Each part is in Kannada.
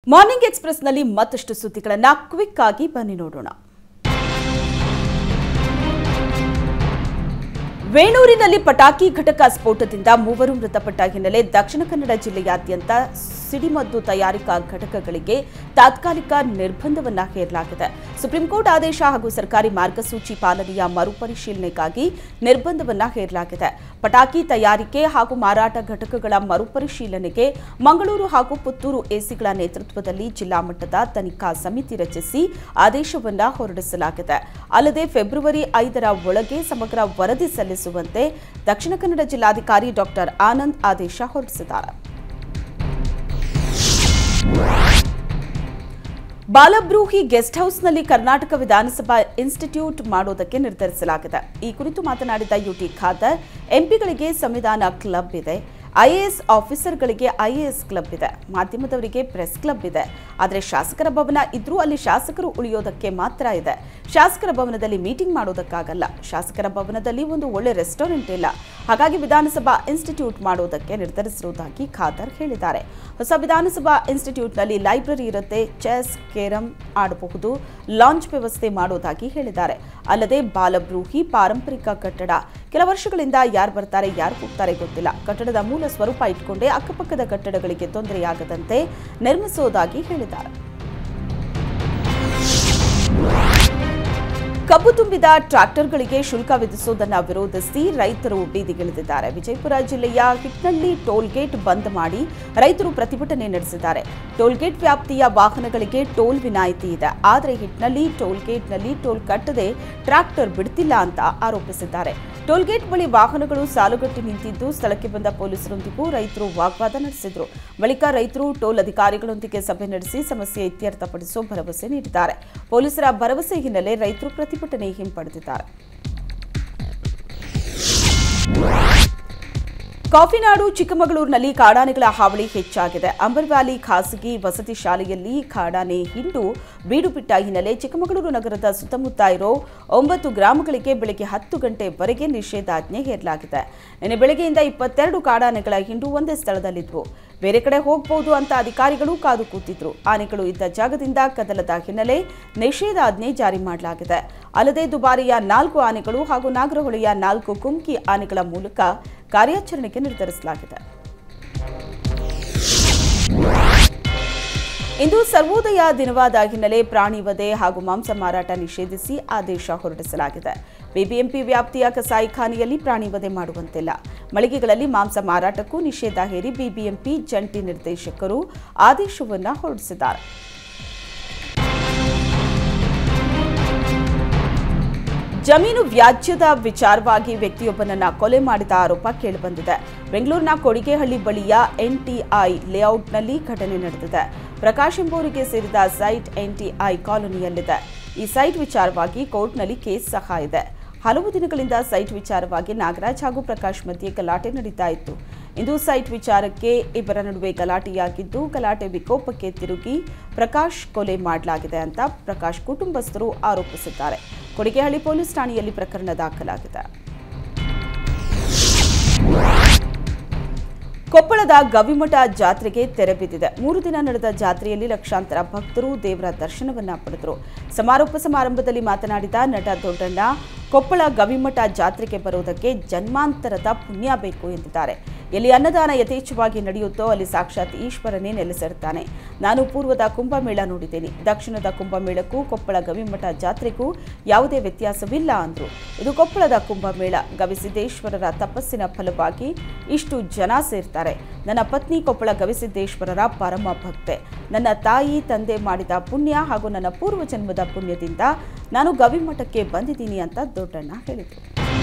ಮಾರ್ನಿಂಗ್ ಎಕ್ಸ್ಪ್ರೆಸ್ನಲ್ಲಿ ಮತ್ತಷ್ಟು ಸುದ್ದಿಗಳನ್ನ ಕ್ವಿಕ್ ಆಗಿ ಬನ್ನಿ ನೋಡೋಣ ವೇಣೂರಿನಲ್ಲಿ ಪಟಾಕಿ ಘಟಕ ಸ್ಫೋಟದಿಂದ ಮೂವರು ಮೃತಪಟ್ಟ ಹಿನ್ನೆಲೆ ದಕ್ಷಿಣ ಕನ್ನಡ ಜಿಲ್ಲೆಯಾದ್ಯಂತ ಸಿಡಿಮದ್ದು ತಯಾರಿಕಾ ಘಟಕಗಳಿಗೆ ತಾತ್ಕಾಲಿಕ ನಿರ್ಬಂಧವನ್ನ ಹೇರಲಾಗಿದೆ ಸುಪ್ರೀಂ ಕೋರ್ಟ್ ಆದೇಶ ಹಾಗೂ ಸರ್ಕಾರಿ ಮಾರ್ಗಸೂಚಿ ಪಾಲನೆಯ ಮರುಪರಿಶೀಲನೆಗಾಗಿ ನಿರ್ಬಂಧವನ್ನ ಹೇರಲಾಗಿದೆ ಪಟಾಕಿ ತಯಾರಿಕೆ ಹಾಗೂ ಮಾರಾಟ ಘಟಕಗಳ ಮರುಪರಿಶೀಲನೆಗೆ ಮಂಗಳೂರು ಹಾಗೂ ಪುತ್ತೂರು ಎಸಿಗಳ ನೇತೃತ್ವದಲ್ಲಿ ಜಿಲ್ಲಾ ಮಟ್ಟದ ತನಿಖಾ ಸಮಿತಿ ರಚಿಸಿ ಆದೇಶವನ್ನ ಹೊರಡಿಸಲಾಗಿದೆ ಅಲ್ಲದೆ ಫೆಬ್ರವರಿ ಐದರ ಒಳಗೆ ಸಮಗ್ರ ವರದಿ ಸಲ್ಲಿಸುವಂತೆ ದಕ್ಷಿಣ ಕನ್ನಡ ಜಿಲ್ಲಾಧಿಕಾರಿ ಡಾಕ್ಟರ್ ಆನಂದ್ ಆದೇಶ ಹೊರಡಿಸಿದ್ದಾರೆ ಬಾಲಬ್ರೂಹಿ ಗೆಸ್ಟ್ ಹೌಸ್ನಲ್ಲಿ ಕರ್ನಾಟಕ ವಿಧಾನಸಭಾ ಇನ್ಸ್ಟಿಟ್ಯೂಟ್ ಮಾಡೋದಕ್ಕೆ ನಿರ್ಧರಿಸಲಾಗಿದೆ ಈ ಕುರಿತು ಮಾತನಾಡಿದ ಯುಟಿ ಖಾದರ್ ಎಂಪಿಗಳಿಗೆ ಸಂವಿಧಾನ ಕ್ಲಬ್ ಇದೆ ಐಎಎಸ್ ಆಫೀಸರ್ಗಳಿಗೆ ಐಎಎಸ್ ಕ್ಲಬ್ ಇದೆ ಮಾಧ್ಯಮದವರಿಗೆ ಪ್ರೆಸ್ ಕ್ಲಬ್ ಇದೆ ಆದರೆ ಶಾಸಕರ ಭವನ ಇದ್ರೂ ಅಲ್ಲಿ ಶಾಸಕರು ಉಳಿಯೋದಕ್ಕೆ ಮಾತ್ರ ಇದೆ ಶಾಸಕರ ಭವನದಲ್ಲಿ ಮೀಟಿಂಗ್ ಮಾಡೋದಕ್ಕಾಗಲ್ಲ ಶಾಸಕರ ಭವನದಲ್ಲಿ ಒಂದು ಒಳ್ಳೆ ರೆಸ್ಟೋರೆಂಟ್ ಇಲ್ಲ ಹಾಗಾಗಿ ವಿಧಾನಸಭಾ ಇನ್ಸ್ಟಿಟ್ಯೂಟ್ ಮಾಡೋದಕ್ಕೆ ನಿರ್ಧರಿಸಿರುವುದಾಗಿ ಖಾದರ್ ಹೇಳಿದ್ದಾರೆ ಹೊಸ ವಿಧಾನಸಭಾ ಇನ್ಸ್ಟಿಟ್ಯೂಟ್ನಲ್ಲಿ ಲೈಬ್ರರಿ ಇರುತ್ತೆ ಚೆಸ್ ಕೇರಂ ಆಡಬಹುದು ಲಾಂಚ್ ವ್ಯವಸ್ಥೆ ಮಾಡೋದಾಗಿ ಹೇಳಿದ್ದಾರೆ ಅಲ್ಲದೆ ಬಾಲಬ್ರೂಹಿ ಪಾರಂಪರಿಕ ಕಟ್ಟಡ ಕೆಲ ವರ್ಷಗಳಿಂದ ಯಾರು ಬರ್ತಾರೆ ಯಾರು ಹೋಗ್ತಾರೆ ಗೊತ್ತಿಲ್ಲ ಕಟ್ಟಡದ ಮೂಲ ಸ್ವರೂಪ ಇಟ್ಕೊಂಡೇ ಅಕ್ಕಪಕ್ಕದ ಕಟ್ಟಡಗಳಿಗೆ ತೊಂದರೆಯಾಗದಂತೆ ನಿರ್ಮಿಸುವುದಾಗಿ ಹೇಳಿದ್ದಾರೆ ಕಬ್ಬು ತುಂಬಿದ ಟ್ರ್ಯಾಕ್ಟರ್ಗಳಿಗೆ ಶುಲ್ಕ ವಿಧಿಸುವುದನ್ನು ವಿರೋಧಿಸಿ ರೈತರು ಬೀದಿಗಿಳಿದಿದ್ದಾರೆ ವಿಜಯಪುರ ಜಿಲ್ಲೆಯ ಹಿಟ್ನಳ್ಳಿ ಟೋಲ್ಗೇಟ್ ಬಂದ್ ಮಾಡಿ ರೈತರು ಪ್ರತಿಭಟನೆ ನಡೆಸಿದ್ದಾರೆ ಟೋಲ್ಗೇಟ್ ವ್ಯಾಪ್ತಿಯ ವಾಹನಗಳಿಗೆ ಟೋಲ್ ವಿನಾಯಿತಿ ಇದೆ ಆದರೆ ಹಿಟ್ನಳ್ಳಿ ಟೋಲ್ಗೇಟ್ನಲ್ಲಿ ಟೋಲ್ ಕಟ್ಟದೆ ಟ್ರ್ಯಾಕ್ಟರ್ ಬಿಡ್ತಿಲ್ಲ ಅಂತ ಆರೋಪಿಸಿದ್ದಾರೆ ಟೋಲ್ಗೇಟ್ ಬಳಿ ವಾಹನಗಳು ಸಾಲುಗಟ್ಟಿ ನಿಂತಿದ್ದು ಸ್ಥಳಕ್ಕೆ ಬಂದ ಪೊಲೀಸರೊಂದಿಗೂ ರೈತರು ವಾಗ್ವಾದ ನಡೆಸಿದ್ರು ಬಳಿಕ ರೈತರು ಟೋಲ್ ಅಧಿಕಾರಿಗಳೊಂದಿಗೆ ಸಭೆ ನಡೆಸಿ ಸಮಸ್ಯೆ ಇತ್ಯರ್ಥಪಡಿಸುವ ಭರವಸೆ ನೀಡಿದ್ದಾರೆ ಪೊಲೀಸರ ಭರವಸೆ ಹಿನ್ನೆಲೆ ರೈತರು ಪ್ರತಿಭಟನೆ ಹಿಂಪಡೆದಿದ್ದಾರೆ ಕಾಫಿನಾಡು ಚಿಕ್ಕಮಗಳೂರಿನಲ್ಲಿ ಕಾಡಾನೆಗಳ ಹಾವಳಿ ಹೆಚ್ಚಾಗಿದೆ ಅಂಬರ್ ವ್ಯಾಲಿ ಖಾಸಗಿ ವಸತಿ ಶಾಲೆಯಲ್ಲಿ ಕಾಡಾನೆ ಹಿಂಡು ಬೀಡು ಬಿಟ್ಟ ಹಿನ್ನೆಲೆ ಚಿಕ್ಕಮಗಳೂರು ನಗರದ ಸುತ್ತಮುತ್ತ ಇರೋ ಒಂಬತ್ತು ಗ್ರಾಮಗಳಿಗೆ ಬೆಳಗ್ಗೆ ಹತ್ತು ಗಂಟೆವರೆಗೆ ನಿಷೇಧಾಜ್ಞೆ ಹೇರಲಾಗಿದೆ ನಿನ್ನೆ ಬೆಳಗ್ಗೆಯಿಂದ ಇಪ್ಪತ್ತೆರಡು ಕಾಡಾನೆಗಳ ಹಿಂಡು ಒಂದೇ ಸ್ಥಳದಲ್ಲಿದ್ವು ಬೇರೆ ಕಡೆ ಹೋಗಬಹುದು ಅಂತ ಅಧಿಕಾರಿಗಳು ಕಾದು ಕೂತಿದ್ರು ಆನೆಗಳು ಇದ್ದ ಜಾಗದಿಂದ ಕದಲದ ಹಿನ್ನೆಲೆ ನಿಷೇಧಾಜ್ಞೆ ಜಾರಿ ಮಾಡಲಾಗಿದೆ ಅಲ್ಲದೆ ದುಬಾರಿಯ ನಾಲ್ಕು ಆನೆಗಳು ಹಾಗೂ ನಾಗರಹೊಳೆಯ ನಾಲ್ಕು ಕುಮ್ಕಿ ಆನೆಗಳ ಮೂಲಕ ಕಾರ್ಯಾಚರಣೆಗೆ ನಿರ್ಧರಿಸಲಾಗಿದೆ ಇಂದು ಸರ್ವೋದಯ ದಿನವಾದ ಹಿನ್ನೆಲೆ ಪ್ರಾಣಿ ವಧೆ ಹಾಗೂ ಮಾಂಸ ಮಾರಾಟ ನಿಷೇಧಿಸಿ ಆದೇಶ ಹೊರಡಿಸಲಾಗಿದೆ ಬಿಬಿಎಂಪಿ ವ್ಯಾಪ್ತಿಯ ಕಸಾಯಿಖಾನೆಯಲ್ಲಿ ಪ್ರಾಣಿ ವಧೆ ಮಾಡುವಂತಿಲ್ಲ ಮಳಿಗೆಗಳಲ್ಲಿ ಮಾಂಸ ಮಾರಾಟಕ್ಕೂ ನಿಷೇಧ ಹೇರಿ ಬಿಬಿಎಂಪಿ ಜಂಟಿ ನಿರ್ದೇಶಕರು ಆದೇಶವನ್ನು ಹೊರಡಿಸಿದ್ದಾರೆ ಜಮೀನು ವ್ಯಾಜ್ಯದ ವಿಚಾರವಾಗಿ ವ್ಯಕ್ತಿಯೊಬ್ಬನನ್ನ ಕೊಲೆ ಮಾಡಿದ ಆರೋಪ ಕೇಳಿಬಂದಿದೆ ಬೆಂಗಳೂರಿನ ಕೊಡಿಗೆಹಳ್ಳಿ ಬಳಿಯ ಎನ್ಟಿಐ ಲೇಔಟ್ನಲ್ಲಿ ಘಟನೆ ನಡೆದಿದೆ ಪ್ರಕಾಶ್ ಎಂಬುವರಿಗೆ ಸೇರಿದ ಸೈಟ್ ಎನ್ಟಿಐ ಕಾಲೋನಿಯಲ್ಲಿದೆ ಈ ಸೈಟ್ ವಿಚಾರವಾಗಿ ಕೋರ್ಟ್ನಲ್ಲಿ ಕೇಸ್ ಸಹ ಇದೆ ಹಲವು ದಿನಗಳಿಂದ ಸೈಟ್ ವಿಚಾರವಾಗಿ ನಾಗರಾಜ್ ಹಾಗೂ ಪ್ರಕಾಶ್ ಮಧ್ಯೆ ಗಲಾಟೆ ನಡೀತಾ ಇತ್ತು ಇಂದು ಸೈಟ್ ವಿಚಾರಕ್ಕೆ ಇಬ್ಬರ ನಡುವೆ ಗಲಾಟೆಯಾಗಿದ್ದು ಗಲಾಟೆ ವಿಕೋಪಕ್ಕೆ ತಿರುಗಿ ಪ್ರಕಾಶ್ ಕೊಲೆ ಮಾಡಲಾಗಿದೆ ಅಂತ ಪ್ರಕಾಶ್ ಕುಟುಂಬಸ್ಥರು ಆರೋಪಿಸಿದ್ದಾರೆ ಕೊಡಿಗೆಹಳ್ಳಿ ಪೊಲೀಸ್ ಠಾಣೆಯಲ್ಲಿ ಪ್ರಕರಣ ದಾಖಲಾಗಿದೆ ಕೊಪ್ಪಳದ ಗವಿಮಠ ಜಾತ್ರೆಗೆ ತೆರೆ ಬಿದ್ದಿದೆ ಮೂರು ದಿನ ನಡೆದ ಜಾತ್ರೆಯಲ್ಲಿ ಲಕ್ಷಾಂತರ ಭಕ್ತರು ದೇವರ ದರ್ಶನವನ್ನ ಪಡೆದರು ಸಮಾರೋಪ ಸಮಾರಂಭದಲ್ಲಿ ಮಾತನಾಡಿದ ನಟ ದೊಡ್ಡಣ್ಣ ಕೊಪ್ಪಳ ಗವಿಮಠ ಜಾತ್ರೆಗೆ ಬರುವುದಕ್ಕೆ ಜನ್ಮಾಂತರದ ಪುಣ್ಯ ಬೇಕು ಎಂದಿದ್ದಾರೆ ಎಲ್ಲಿ ಅನ್ನದಾನ ಯಥೇಚ್ಛವಾಗಿ ನಡೆಯುತ್ತೋ ಅಲ್ಲಿ ಸಾಕ್ಷಾತ್ ಈಶ್ವರನೇ ನೆಲೆಸಿರ್ತಾನೆ ನಾನು ಪೂರ್ವದ ಕುಂಭಮೇಳ ನೋಡಿದ್ದೇನೆ ದಕ್ಷಿಣದ ಕುಂಭಮೇಳಕ್ಕೂ ಕೊಪ್ಪಳ ಗವಿಮಠ ಜಾತ್ರೆಗೂ ಯಾವುದೇ ವ್ಯತ್ಯಾಸವಿಲ್ಲ ಅಂದರು ಇದು ಕೊಪ್ಪಳದ ಕುಂಭಮೇಳ ಗವಿಸಿದ್ದೇಶ್ವರರ ತಪಸ್ಸಿನ ಫಲವಾಗಿ ಇಷ್ಟು ಜನ ಸೇರ್ತಾರೆ ನನ್ನ ಪತ್ನಿ ಕೊಪ್ಪಳ ಗವಿಸಿದ್ದೇಶ್ವರರ ಪರಮ ಭಕ್ತೆ ನನ್ನ ತಾಯಿ ತಂದೆ ಮಾಡಿದ ಪುಣ್ಯ ಹಾಗೂ ನನ್ನ ಪೂರ್ವ ಜನ್ಮದ ಪುಣ್ಯದಿಂದ ನಾನು ಗವಿಮಠಕ್ಕೆ ಬಂದಿದ್ದೀನಿ ಅಂತ ದೊಡ್ಡಣ್ಣ ಹೇಳಿದರು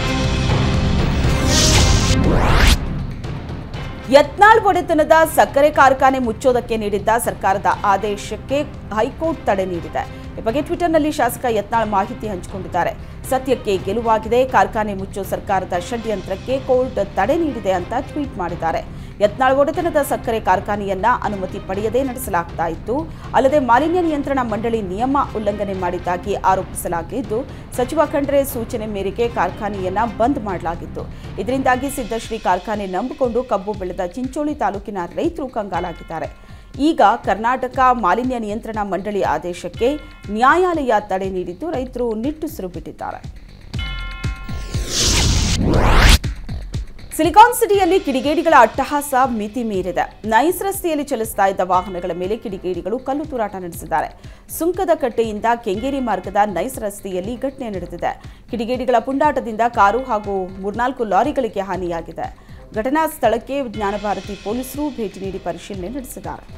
ಯತ್ನಾಳ್ ಒಡೆತನದ ಸಕ್ಕರೆ ಕಾರ್ಖಾನೆ ಮುಚ್ಚೋದಕ್ಕೆ ನೀಡಿದ್ದ ಸರ್ಕಾರದ ಆದೇಶಕ್ಕೆ ಹೈಕೋರ್ಟ್ ತಡೆ ನೀಡಿದೆ ಈ ಬಗ್ಗೆ ಟ್ವಿಟರ್ನಲ್ಲಿ ಶಾಸಕ ಯತ್ನಾಳ್ ಮಾಹಿತಿ ಹಂಚಿಕೊಂಡಿದ್ದಾರೆ ಸತ್ಯಕ್ಕೆ ಗೆಲುವಾಗಿದೆ ಕಾರ್ಖಾನೆ ಮುಚ್ಚೋ ಸರ್ಕಾರದ ಷಡ್ಯಂತ್ರಕ್ಕೆ ಕೋರ್ಟ್ ತಡೆ ನೀಡಿದೆ ಅಂತ ಟ್ವೀಟ್ ಮಾಡಿದ್ದಾರೆ ಯತ್ನಾಳ್ ಒಡೆತನದ ಸಕ್ಕರೆ ಕಾರ್ಖಾನೆಯನ್ನ ಅನುಮತಿ ಪಡೆಯದೇ ನಡೆಸಲಾಗ್ತಾ ಇತ್ತು ಅಲ್ಲದೆ ಮಾಲಿನ್ಯ ನಿಯಂತ್ರಣ ಮಂಡಳಿ ನಿಯಮ ಉಲ್ಲಂಘನೆ ಮಾಡಿದ್ದಾಗಿ ಆರೋಪಿಸಲಾಗಿದ್ದು ಸಚಿವ ಖಂಡ್ರೆ ಸೂಚನೆ ಮೇರೆಗೆ ಕಾರ್ಖಾನೆಯನ್ನ ಬಂದ್ ಮಾಡಲಾಗಿತ್ತು ಇದರಿಂದಾಗಿ ಸಿದ್ದಶ್ರೀ ಕಾರ್ಖಾನೆ ನಂಬಿಕೊಂಡು ಕಬ್ಬು ಬೆಳೆದ ಚಿಂಚೋಳಿ ತಾಲೂಕಿನ ರೈತರು ಕಂಗಾಲಾಗಿದ್ದಾರೆ ಈಗ ಕರ್ನಾಟಕ ಮಾಲಿನ್ಯ ನಿಯಂತ್ರಣ ಮಂಡಳಿ ಆದೇಶಕ್ಕೆ ನ್ಯಾಯಾಲಯ ತಡೆ ನೀಡಿದ್ದು ರೈತರು ನಿಟ್ಟುಸಿರು ಬಿಟ್ಟಿದ್ದಾರೆ ಸಿಲಿಕಾನ್ ಸಿಟಿಯಲ್ಲಿ ಕಿಡಿಗೇಡಿಗಳ ಅಟ್ಟಹಾಸ ಮಿತಿ ಮೀರಿದೆ ನೈಸ್ ರಸ್ತೆಯಲ್ಲಿ ಚಲಿಸ್ತಾ ಇದ್ದ ವಾಹನಗಳ ಮೇಲೆ ಕಿಡಿಗೇಡಿಗಳು ಕಲ್ಲು ತೂರಾಟ ನಡೆಸಿದ್ದಾರೆ ಸುಂಕದ ಕಟ್ಟೆಯಿಂದ ಕೆಂಗೇರಿ ಮಾರ್ಗದ ನೈಸ್ ರಸ್ತೆಯಲ್ಲಿ ಘಟನೆ ನಡೆದಿದೆ ಕಿಡಿಗೇಡಿಗಳ ಪುಂಡಾಟದಿಂದ ಕಾರು ಹಾಗೂ ಮೂರ್ನಾಲ್ಕು ಲಾರಿಗಳಿಗೆ ಹಾನಿಯಾಗಿದೆ ಘಟನಾ ಸ್ಥಳಕ್ಕೆ ಜ್ಞಾನಭಾರತಿ ಪೊಲೀಸರು ಭೇಟಿ ನೀಡಿ ಪರಿಶೀಲನೆ ನಡೆಸಿದ್ದಾರೆ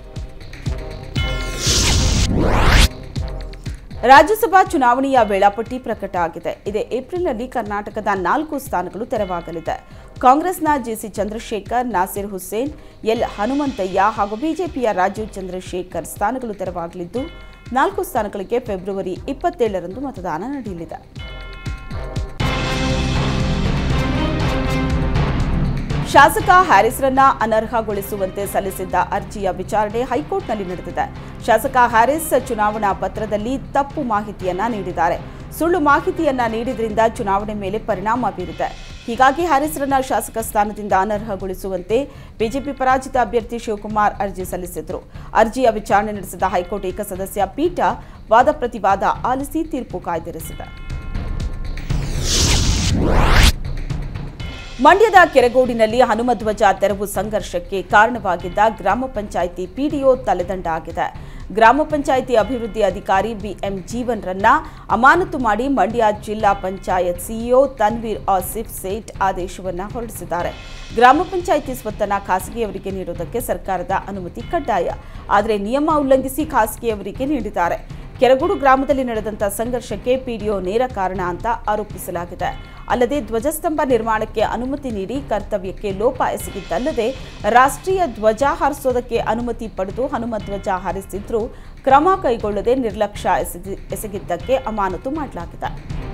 ರಾಜ್ಯಸಭಾ ಚುನಾವಣೆಯ ವೇಳಾಪಟ್ಟಿ ಪ್ರಕಟ ಆಗಿದೆ ಇದೇ ಏಪ್ರಿಲ್ನಲ್ಲಿ ಕರ್ನಾಟಕದ ನಾಲ್ಕು ಸ್ಥಾನಗಳು ತೆರವಾಗಲಿದೆ ಕಾಂಗ್ರೆಸ್ನ ಜೆಸಿ ಚಂದ್ರಶೇಖರ್ ನಾಸಿರ್ ಹುಸೇನ್ ಎಲ್ ಹನುಮಂತಯ್ಯ ಹಾಗೂ ಬಿಜೆಪಿಯ ರಾಜೀವ್ ಚಂದ್ರಶೇಖರ್ ಸ್ಥಾನಗಳು ತೆರವಾಗಲಿದ್ದು ನಾಲ್ಕು ಸ್ಥಾನಗಳಿಗೆ ಫೆಬ್ರವರಿ ಇಪ್ಪತ್ತೇಳರಂದು ಮತದಾನ ನಡೆಯಲಿದೆ ಶಾಸಕ ಹ್ಯಾರಿಸ್ರನ್ನ ಅನರ್ಹಗೊಳಿಸುವಂತೆ ಸಲ್ಲಿಸಿದ್ದ ಅರ್ಜಿಯ ವಿಚಾರಣೆ ಹೈಕೋರ್ಟ್ನಲ್ಲಿ ನಡೆದಿದೆ ಶಾಸಕ ಹ್ಯಾರಿಸ್ ಚುನಾವಣಾ ಪತ್ರದಲ್ಲಿ ತಪ್ಪು ಮಾಹಿತಿಯನ್ನ ನೀಡಿದ್ದಾರೆ ಸುಳ್ಳು ಮಾಹಿತಿಯನ್ನ ನೀಡಿದ್ರಿಂದ ಚುನಾವಣೆ ಮೇಲೆ ಪರಿಣಾಮ ಬೀರಿದೆ ಹೀಗಾಗಿ ಹ್ಯಾರಿಸ್ರನ್ನ ಶಾಸಕ ಸ್ಥಾನದಿಂದ ಅನರ್ಹಗೊಳಿಸುವಂತೆ ಬಿಜೆಪಿ ಪರಾಜಿತ ಅಭ್ಯರ್ಥಿ ಶಿವಕುಮಾರ್ ಅರ್ಜಿ ಸಲ್ಲಿಸಿದ್ರು ಅರ್ಜಿಯ ವಿಚಾರಣೆ ನಡೆಸಿದ ಹೈಕೋರ್ಟ್ ಏಕಸದಸ್ಯ ಪೀಠ ವಾದ ಪ್ರತಿವಾದ ಆಲಿಸಿ ತೀರ್ಪು ಕಾಯ್ದಿರಿಸಿದೆ ಮಂಡ್ಯದ ಕೆರೆಗೋಡಿನಲ್ಲಿ ಹನುಮಧ್ವಜ ತೆರವು ಸಂಘರ್ಷಕ್ಕೆ ಕಾರಣವಾಗಿದ್ದ ಗ್ರಾಮ ಪಂಚಾಯಿತಿ ಪಿಡಿಒ ತಲೆದಂಡ ಆಗಿದೆ ಗ್ರಾಮ ಪಂಚಾಯಿತಿ ಅಭಿವೃದ್ಧಿ ಅಧಿಕಾರಿ ಬಿಎಂ ಜೀವನ್ರನ್ನ ಅಮಾನತು ಮಾಡಿ ಮಂಡ್ಯ ಜಿಲ್ಲಾ ಪಂಚಾಯತ್ ಸಿಇಒ ತನ್ವೀರ್ ಆಸಿಫ್ ಸೇಠ್ ಆದೇಶವನ್ನ ಹೊರಡಿಸಿದ್ದಾರೆ ಗ್ರಾಮ ಪಂಚಾಯಿತಿ ಸ್ವತ್ತನ್ನ ಖಾಸಗಿಯವರಿಗೆ ನೀಡುವುದಕ್ಕೆ ಸರ್ಕಾರದ ಅನುಮತಿ ಕಡ್ಡಾಯ ಆದರೆ ನಿಯಮ ಉಲ್ಲಂಘಿಸಿ ಖಾಸಗಿಯವರಿಗೆ ನೀಡಿದ್ದಾರೆ ಕೆರಗೋಡು ಗ್ರಾಮದಲ್ಲಿ ನಡೆದಂಥ ಸಂಘರ್ಷಕ್ಕೆ ಪಿಡಿಒ ನೇರ ಕಾರಣ ಅಂತ ಆರೋಪಿಸಲಾಗಿದೆ ಅಲ್ಲದೆ ಧ್ವಜಸ್ತಂಭ ನಿರ್ಮಾಣಕ್ಕೆ ಅನುಮತಿ ನೀಡಿ ಕರ್ತವ್ಯಕ್ಕೆ ಲೋಪ ಎಸಗಿದ್ದಲ್ಲದೆ ರಾಷ್ಟ್ರೀಯ ಧ್ವಜ ಹಾರಿಸೋದಕ್ಕೆ ಅನುಮತಿ ಪಡೆದು ಹನುಮ ಧ್ವಜ ಹಾರಿಸಿದ್ರೂ ಕ್ರಮ ಕೈಗೊಳ್ಳದೆ ನಿರ್ಲಕ್ಷ್ಯ ಎಸಗಿ- ಎಸಗಿದ್ದಕ್ಕೆ ಅಮಾನತು ಮಾಡಲಾಗಿದೆ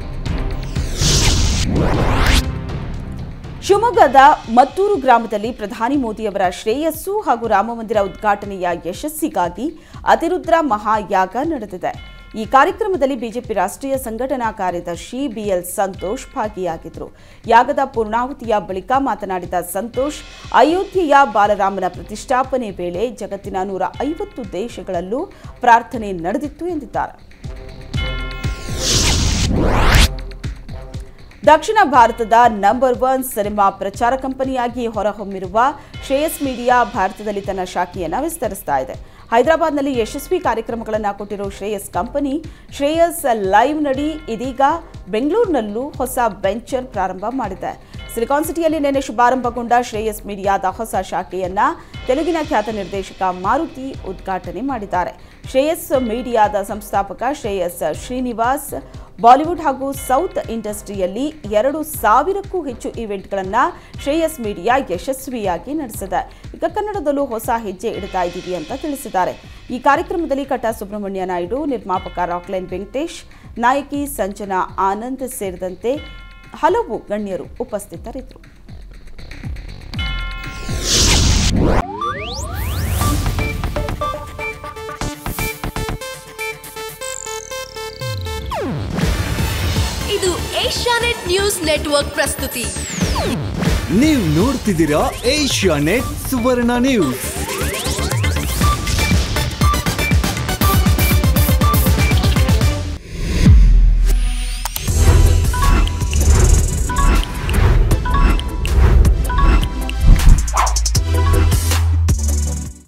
ಶಿವಮೊಗ್ಗದ ಮತ್ತೂರು ಗ್ರಾಮದಲ್ಲಿ ಪ್ರಧಾನಿ ಮೋದಿಯವರ ಶ್ರೇಯಸ್ಸು ಹಾಗೂ ರಾಮಮಂದಿರ ಉದ್ಘಾಟನೆಯ ಯಶಸ್ಸಿಗಾಗಿ ಅತಿರುದ್ರ ಮಹಾಯಾಗ ನಡೆದಿದೆ ಈ ಕಾರ್ಯಕ್ರಮದಲ್ಲಿ ಬಿಜೆಪಿ ರಾಷ್ಟ್ರೀಯ ಸಂಘಟನಾ ಕಾರ್ಯದರ್ಶಿ ಬಿಎಲ್ ಸಂತೋಷ್ ಭಾಗಿಯಾಗಿದ್ದರು ಯಾಗದ ಪೂರ್ಣಾಹುತಿಯ ಬಳಿಕ ಮಾತನಾಡಿದ ಸಂತೋಷ್ ಅಯೋಧ್ಯೆಯ ಬಾಲರಾಮನ ಪ್ರತಿಷ್ಠಾಪನೆ ವೇಳೆ ಜಗತ್ತಿನ ನೂರ ಐವತ್ತು ದೇಶಗಳಲ್ಲೂ ಪ್ರಾರ್ಥನೆ ನಡೆದಿತ್ತು ಎಂದಿದ್ದಾರೆ ದಕ್ಷಿಣ ಭಾರತದ ನಂಬರ್ ಒನ್ ಸಿನಿಮಾ ಪ್ರಚಾರ ಕಂಪನಿಯಾಗಿ ಹೊರಹೊಮ್ಮಿರುವ ಶ್ರೇಯಸ್ ಮೀಡಿಯಾ ಭಾರತದಲ್ಲಿ ತನ್ನ ಶಾಖೆಯನ್ನು ವಿಸ್ತರಿಸ್ತಾ ಇದೆ ಹೈದರಾಬಾದ್ನಲ್ಲಿ ಯಶಸ್ವಿ ಕಾರ್ಯಕ್ರಮಗಳನ್ನು ಕೊಟ್ಟಿರೋ ಶ್ರೇಯಸ್ ಕಂಪನಿ ಶ್ರೇಯಸ್ ಲೈವ್ ನಡಿ ಇದೀಗ ಬೆಂಗಳೂರಿನಲ್ಲೂ ಹೊಸ ವೆಂಚರ್ ಪ್ರಾರಂಭ ಮಾಡಿದೆ ಸಿಲಿಕಾನ್ ಸಿಟಿಯಲ್ಲಿ ನಿನ್ನೆ ಶುಭಾರಂಭಗೊಂಡ ಶ್ರೇಯಸ್ ಮೀಡಿಯಾದ ಹೊಸ ಶಾಖೆಯನ್ನ ತೆಲುಗಿನ ಖ್ಯಾತ ನಿರ್ದೇಶಕ ಮಾರುತಿ ಉದ್ಘಾಟನೆ ಮಾಡಿದ್ದಾರೆ ಶ್ರೇಯಸ್ ಮೀಡಿಯಾದ ಸಂಸ್ಥಾಪಕ ಶ್ರೇಯಸ್ ಶ್ರೀನಿವಾಸ್ ಬಾಲಿವುಡ್ ಹಾಗೂ ಸೌತ್ ಇಂಡಸ್ಟ್ರಿಯಲ್ಲಿ ಎರಡು ಸಾವಿರಕ್ಕೂ ಹೆಚ್ಚು ಈವೆಂಟ್ಗಳನ್ನು ಶ್ರೇಯಸ್ ಮೀಡಿಯಾ ಯಶಸ್ವಿಯಾಗಿ ನಡೆಸಿದೆ ಈಗ ಕನ್ನಡದಲ್ಲೂ ಹೊಸ ಹೆಜ್ಜೆ ಇಡ್ತಾ ಇದ್ದೀವಿ ಅಂತ ತಿಳಿಸಿದ್ದಾರೆ ಈ ಕಾರ್ಯಕ್ರಮದಲ್ಲಿ ಕಟ ಸುಬ್ರಹ್ಮಣ್ಯ ನಾಯ್ಡು ನಿರ್ಮಾಪಕ ರಾಕ್ಲೈನ್ ವೆಂಕಟೇಶ್ ನಾಯಕಿ ಸಂಜನಾ ಆನಂದ್ ಸೇರಿದಂತೆ ಹಲವು ಗಣ್ಯರು ಉಪಸ್ಥಿತರಿದ್ದರು ಇದು ಏಷ್ಯಾನೆಟ್ ನ್ಯೂಸ್ ನೆಟ್ವರ್ಕ್ ಪ್ರಸ್ತುತಿ ನೀವು ನೋಡ್ತಿದ್ದೀರಾ ಏಷ್ಯಾ ನೆಟ್ ಸುವರ್ಣ ನ್ಯೂಸ್